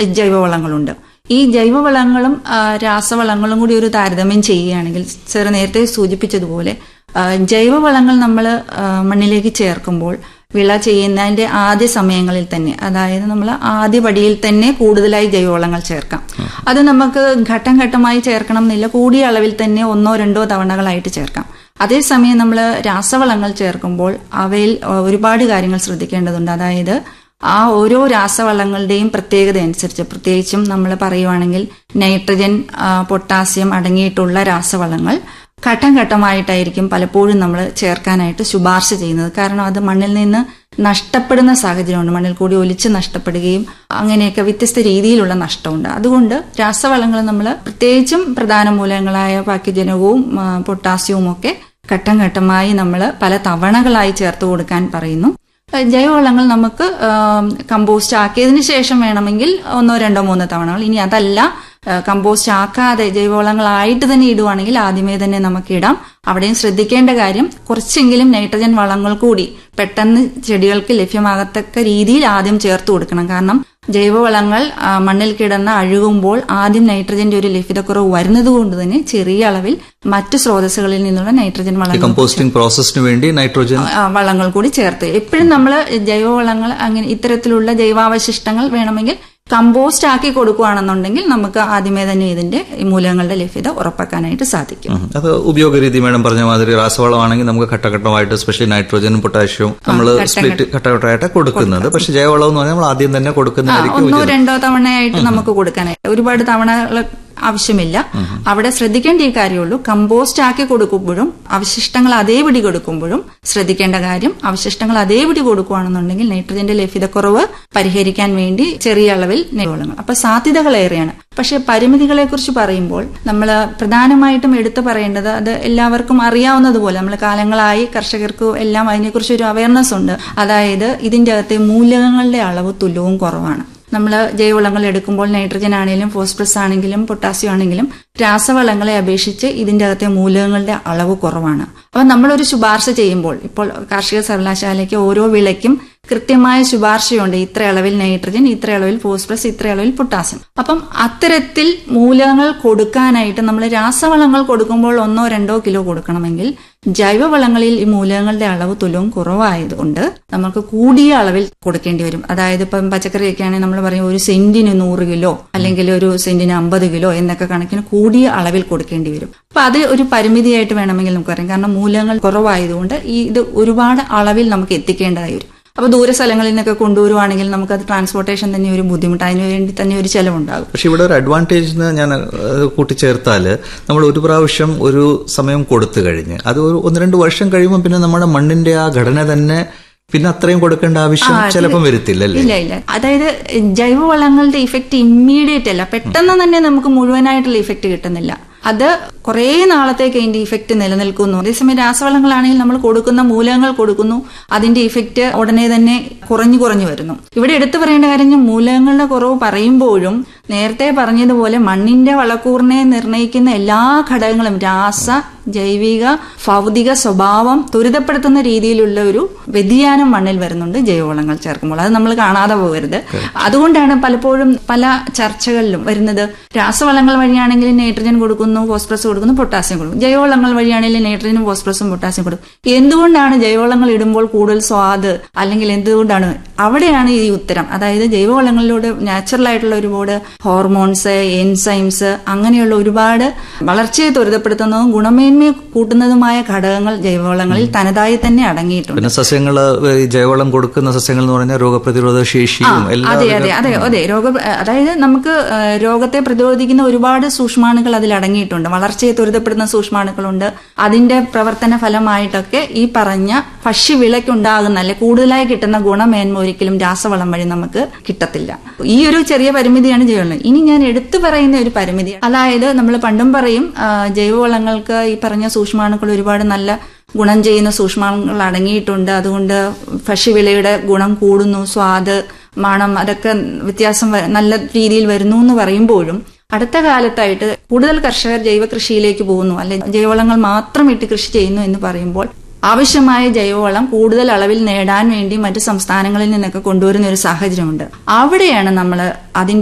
ജൈവവളങ്ങളുണ്ട് ഈ ജൈവവളങ്ങളും ആ, രാസവളങ്ങളും കൂടി ഒരു താരതമ്യം ചെയ്യുകയാണെങ്കിൽ സാർ നേരത്തെ സൂചിപ്പിച്ചതുപോലെ ആ, ജൈവവളങ്ങൾ നമ്മൾ മണ്ണിലേക്ക് ചേർക്കുമ്പോൾ വിള ചെയ്യുന്നതിന്റെ ആദ്യ സമയങ്ങളിൽ തന്നെ അതായത് നമ്മൾ ആദ്യ പടിയിൽ തന്നെ കൂടുതലായി ജൈവവളങ്ങൾ ചേർക്കാം അത് നമുക്ക് ഘട്ടം ഘട്ടമായി ചേർക്കണം എന്നില്ല കൂടിയ അളവിൽ തന്നെ ഒന്നോ രണ്ടോ തവണകളായിട്ട് ചേർക്കാം അതേസമയം നമ്മൾ രാസവളങ്ങൾ ചേർക്കുമ്പോൾ അവയിൽ ആ, ഒരുപാട് കാര്യങ്ങൾ ശ്രദ്ധിക്കേണ്ടതുണ്ട് അതായത് ആ ഓരോ രാസവളങ്ങളുടെയും പ്രത്യേകത അനുസരിച്ച് പ്രത്യേകിച്ചും നമ്മൾ പറയുവാണെങ്കിൽ നൈട്രജൻ ആ, പൊട്ടാസ്യം അടങ്ങിയിട്ടുള്ള രാസവളങ്ങൾ ഘട്ടം ഘട്ടമായിട്ടായിരിക്കും പലപ്പോഴും നമ്മൾ ചേർക്കാനായിട്ട് ശുപാർശ ചെയ്യുന്നത് കാരണം അത് മണ്ണിൽ നിന്ന് നഷ്ടപ്പെടുന്ന സാഹചര്യമുണ്ട് മണ്ണിൽ കൂടി ഒലിച്ച് നഷ്ടപ്പെടുകയും അങ്ങനെയൊക്കെ വ്യത്യസ്ത രീതിയിലുള്ള നഷ്ടമുണ്ട് അതുകൊണ്ട് രാസവളങ്ങൾ നമ്മൾ പ്രത്യേകിച്ചും പ്രധാന മൂലകങ്ങളായ പാക്യജനകവും ആ, പൊട്ടാസ്യവും ഒക്കെ ഘട്ടം ഘട്ടമായി നമ്മൾ പല തവണകളായി ചേർത്ത് കൊടുക്കാൻ പറയുന്നു ഏഹ് ജൈവവളങ്ങൾ നമുക്ക് ആം, കമ്പോസ്റ്റ് ആക്കിയതിന് ശേഷം വേണമെങ്കിൽ ഒന്നോ രണ്ടോ മൂന്നോ തവണകൾ ഇനി അതല്ല ഏഹ് കമ്പോസ്റ്റ് ആക്കാതെ ജൈവവളങ്ങളായിട്ട് തന്നെ ഇടുവാണെങ്കിൽ ആദ്യമേ തന്നെ നമുക്ക് ഇടാം അവിടെയും ശ്രദ്ധിക്കേണ്ട കാര്യം കുറച്ചെങ്കിലും നൈട്രജൻ വളങ്ങൾ കൂടി പെട്ടെന്ന് ചെടികൾക്ക് ലഭ്യമാകത്തക്ക രീതിയിൽ ആദ്യം ചേർത്ത് കൊടുക്കണം കാരണം ജൈവവളങ്ങൾ ആ, മണ്ണിൽ കിടന്ന് അഴുകുമ്പോൾ ആദ്യം നൈട്രജന്റെ ഒരു ലഭ്യതക്കുറവ് വരുന്നത് കൊണ്ട് തന്നെ ചെറിയ അളവിൽ മറ്റു സ്രോതസ്സുകളിൽ നിന്നുള്ള നൈട്രജൻ ഈ വളങ്ങൾ കമ്പോസ്റ്റിംഗ് പ്രോസസ്സിന് വേണ്ടി നൈട്രോജൻ ആ, വളങ്ങൾ കൂടി ചേർത്ത് എപ്പോഴും നമ്മൾ ജൈവവളങ്ങൾ അങ്ങനെ ഇത്തരത്തിലുള്ള ജൈവാവശിഷ്ടങ്ങൾ വേണമെങ്കിൽ കമ്പോസ്റ്റ് ആക്കി കൊടുക്കുകയാണെന്നുണ്ടെങ്കിൽ നമുക്ക് ആദ്യമേ തന്നെ ഇതിന്റെ ഈ മൂലകങ്ങളുടെ ലഭ്യത ഉറപ്പാക്കാനായിട്ട് സാധിക്കും ഉം. അത് ഉപയോഗരീതി മേഡം പറഞ്ഞ മാതിരി രാസവളമാണെങ്കിൽ നമുക്ക് ഘട്ടഘട്ടമായിട്ട് സ്പെഷ്യലി നൈട്രോജനും പൊട്ടാഷ്യവും നമ്മൾ സ്പ്ലിറ്റ് ഘട്ടഘട്ടമായിട്ട് കൊടുക്കുന്നത് പക്ഷെ ജൈവവളം എന്ന് പറഞ്ഞാൽ നമ്മൾ ആദ്യം തന്നെ കൊടുക്കുന്നതായിരിക്കും ഒന്നോ ഉചിതം. രണ്ടോ തവണയായിട്ട് നമുക്ക് കൊടുക്കാനായിട്ട് ഒരുപാട് തവണകൾ ആവശ്യമില്ല അവിടെ ശ്രദ്ധിക്കേണ്ട ഈ കാര്യമുള്ളൂ കമ്പോസ്റ്റ് ആക്കി കൊടുക്കുമ്പോഴും അവശിഷ്ടങ്ങൾ അതേപടി കൊടുക്കുമ്പോഴും ശ്രദ്ധിക്കേണ്ട കാര്യം അവശിഷ്ടങ്ങൾ അതേപടി കൊടുക്കുകയാണെന്നുണ്ടെങ്കിൽ നൈട്രജന്റെ ലഭ്യതക്കുറവ് പരിഹരിക്കാൻ വേണ്ടി ചെറിയ അളവിൽ വളങ്ങൾ അപ്പൊ സാധ്യതകൾ ഏറെയാണ് പക്ഷെ പരിമിതികളെ കുറിച്ച് പറയുമ്പോൾ നമ്മൾ പ്രധാനമായിട്ടും എടുത്തു പറയേണ്ടത് അത് എല്ലാവർക്കും അറിയാവുന്നതുപോലെ നമ്മൾ കാലങ്ങളായി കർഷകർക്ക് എല്ലാം അതിനെക്കുറിച്ച് ഒരു അവയർനെസ് ഉണ്ട് അതായത് ഇതിന്റെ അകത്തെ മൂലകങ്ങളുടെ അളവ് തുല്യവും കുറവാണ് നമ്മൾ ജൈവവളങ്ങൾ എടുക്കുമ്പോൾ നൈട്രജൻ ആണെങ്കിലും ഫോസ്ഫറസ് ആണെങ്കിലും പൊട്ടാസ്യം ആണെങ്കിലും രാസവളങ്ങളെ അപേക്ഷിച്ച് ഇതിന്റെ അകത്തെ മൂലകങ്ങളുടെ അളവ് കുറവാണ് അപ്പൊ നമ്മളൊരു ശുപാർശ ചെയ്യുമ്പോൾ ഇപ്പോൾ കാർഷിക സർവകലാശാലയ്ക്ക് ഓരോ വിളയ്ക്കും കൃത്യമായ ശുപാർശയുണ്ട് ഇത്ര അളവിൽ നൈട്രജൻ ഇത്ര അളവിൽ ഫോസ്ഫറസ് ഇത്ര അളവിൽ പൊട്ടാസ്യം അപ്പം അത്തരത്തിൽ മൂലകങ്ങൾ കൊടുക്കാനായിട്ട് നമ്മൾ രാസവളങ്ങൾ കൊടുക്കുമ്പോൾ ഒന്നോ രണ്ടോ കിലോ കൊടുക്കണമെങ്കിൽ ജൈവവളങ്ങളിൽ ഈ മൂലകങ്ങളുടെ അളവ് തുലവും കുറവായതുകൊണ്ട് നമുക്ക് കൂടിയ അളവിൽ കൊടുക്കേണ്ടി വരും അതായത് ഇപ്പം പച്ചക്കറിയൊക്കെ ആണെങ്കിൽ നമ്മൾ പറയും ഒരു സെന്റിന് നൂറ് കിലോ അല്ലെങ്കിൽ ഒരു സെന്റിന് അമ്പത് കിലോ എന്നൊക്കെ കണക്കിന് കൂടിയ അളവിൽ കൊടുക്കേണ്ടി വരും അപ്പൊ അത് ഒരു പരിമിതിയായിട്ട് വേണമെങ്കിൽ നമുക്ക് പറയാം കാരണം മൂലകങ്ങൾ കുറവായതുകൊണ്ട് ഈ ഇത് ഒരുപാട് അളവിൽ നമുക്ക് എത്തിക്കേണ്ടതായി വരും അപ്പൊ ദൂര സ്ഥലങ്ങളിൽ നിന്നൊക്കെ കൊണ്ടുവരുവാണെങ്കിൽ നമുക്കത് ട്രാൻസ്പോർട്ടേഷൻ തന്നെ ഒരു ബുദ്ധിമുട്ട് അതിന് വേണ്ടി തന്നെ ഒരു ചെലവുണ്ടാകും പക്ഷെ ഇവിടെ ഒരു അഡ്വാൻറ്റേജ് എന്ന് ഞാൻ അത് കൂട്ടിച്ചേർത്താല് നമ്മൾ ഒരു പ്രാവശ്യം ഒരു സമയം കൊടുത്തു കഴിഞ്ഞ് അത് ഒരു ഒന്ന് രണ്ട് വർഷം കഴിയുമ്പോൾ പിന്നെ നമ്മുടെ മണ്ണിന്റെ ആ ഘടന തന്നെ പിന്നെ അത്രയും കൊടുക്കേണ്ട ആവശ്യം ചിലപ്പം വരത്തില്ല അല്ലേ ഇല്ല ഇല്ല അതായത് ജൈവവളങ്ങളുടെ ഇഫക്റ്റ് ഇമ്മീഡിയറ്റ് അല്ല പെട്ടെന്ന് തന്നെ നമുക്ക് മുഴുവനായിട്ടുള്ള ഇഫക്റ്റ് കിട്ടുന്നില്ല അത് കുറേ നാളത്തേക്ക് അതിന്റെ ഇഫക്റ്റ് നിലനിൽക്കുന്നു അതേസമയം രാസവളങ്ങളാണെങ്കിൽ നമ്മൾ കൊടുക്കുന്ന മൂലകങ്ങൾ കൊടുക്കുന്നു അതിന്റെ ഇഫക്റ്റ് ഉടനെ തന്നെ കുറഞ്ഞു കുറഞ്ഞു വരുന്നു ഇവിടെ എടുത്തു പറയേണ്ട കാര്യം മൂലകങ്ങളുടെ കുറവ് പറയുമ്പോഴും നേരത്തെ പറഞ്ഞതുപോലെ മണ്ണിന്റെ വളക്കൂറിനെ നിർണ്ണയിക്കുന്ന എല്ലാ ഘടകങ്ങളും രാസ ജൈവിക ഭൗതിക സ്വഭാവം ത്വരിതപ്പെടുത്തുന്ന രീതിയിലുള്ള ഒരു വ്യതിയാനം മണ്ണിൽ വരുന്നുണ്ട് ജൈവവളങ്ങൾ ചേർക്കുമ്പോൾ അത് നമ്മൾ കാണാതെ പോകരുത് അതുകൊണ്ടാണ് പലപ്പോഴും പല ചർച്ചകളിലും വരുന്നത് രാസവളങ്ങൾ വഴിയാണെങ്കിൽ നൈട്രജൻ കൊടുക്കുന്നു ഫോസ്ഫറസ് കൊടുക്കുന്നു പൊട്ടാസ്യം കൊടുക്കും ജൈവവളങ്ങൾ വഴിയാണെങ്കിൽ നൈട്രജനും ഫോസ്ഫറസും പൊട്ടാസ്യം കൊടുക്കും എന്തുകൊണ്ടാണ് ജൈവവളങ്ങൾ ഇടുമ്പോൾ കൂടുതൽ സ്വാദ് അല്ലെങ്കിൽ എന്തുകൊണ്ടാണ് അവിടെയാണ് ഈ ഉത്തരം അതായത് ജൈവവളങ്ങളിലൂടെ നാച്ചുറൽ ആയിട്ടുള്ള ഒരുപാട് ഹോർമോൺസ് എൻസൈംസ് അങ്ങനെയുള്ള ഒരുപാട് വളർച്ചയെ ത്വരിതപ്പെടുത്തുന്നതും ഗുണമേന്മയെ കൂട്ടുന്നതുമായ ഘടകങ്ങൾ ജൈവവളങ്ങളിൽ തനതായി തന്നെ അടങ്ങിയിട്ടുണ്ട് പിന്നെ സസ്യങ്ങള് ഈ ജൈവവളം കൊടുക്കുന്ന സസ്യങ്ങൾ എന്ന് പറഞ്ഞാൽ രോഗപ്രതിരോധ ശേഷിയും എല്ലാം അതെ അതെ അതെ അതെ രോഗ അതായത് നമുക്ക് ആ, രോഗത്തെ പ്രതിരോധിക്കുന്ന ഒരുപാട് സൂക്ഷ്മാണുക്കൾ അതിൽ അടങ്ങിയിട്ടുണ്ട് വളർച്ചയെ ത്വരിതപ്പെടുന്ന സൂക്ഷ്മാണുക്കളുണ്ട് അതിന്റെ പ്രവർത്തന ഫലമായിട്ടൊക്കെ ഈ പറഞ്ഞ ഭക്ഷ്യവിളയ്ക്കുണ്ടാകുന്ന അല്ലെ കൂടുതലായി കിട്ടുന്ന ഗുണമേന്മ ഒരിക്കലും രാസവളം വഴി നമുക്ക് കിട്ടത്തില്ല ഈ ഒരു ചെറിയ പരിമിതിയാണ് ജൈവവളം ഇനി ഞാൻ എടുത്തു പറയുന്ന ഒരു പരിമിതി അതായത് നമ്മൾ പണ്ടും പറയും ആ, ജൈവവളങ്ങൾക്ക് ഈ പറഞ്ഞ സൂക്ഷ്മാണുക്കൾ ഒരുപാട് നല്ല ഗുണം ചെയ്യുന്ന സൂക്ഷ്മാണുക്കൾ അടങ്ങിയിട്ടുണ്ട് അതുകൊണ്ട് ഭക്ഷ്യവിളയുടെ ഗുണം കൂടുന്നു സ്വാദ് മണം അതൊക്കെ വ്യത്യാസം വ- നല്ല രീതിയിൽ വരുന്നു എന്ന് പറയുമ്പോഴും അടുത്ത കാലത്തായിട്ട് കൂടുതൽ കർഷകർ ജൈവ കൃഷിയിലേക്ക് പോകുന്നു അല്ലെ ജൈവവളങ്ങൾ മാത്രം ഇട്ട് കൃഷി ചെയ്യുന്നു എന്ന് പറയുമ്പോൾ ആവശ്യമായ ജൈവവളം കൂടുതൽ അളവിൽ നേടാൻ വേണ്ടി മറ്റു സംസ്ഥാനങ്ങളിൽ നിന്നൊക്കെ കൊണ്ടുവരുന്ന ഒരു സാഹചര്യമുണ്ട് അവിടെയാണ് നമ്മൾ അതിന്റെ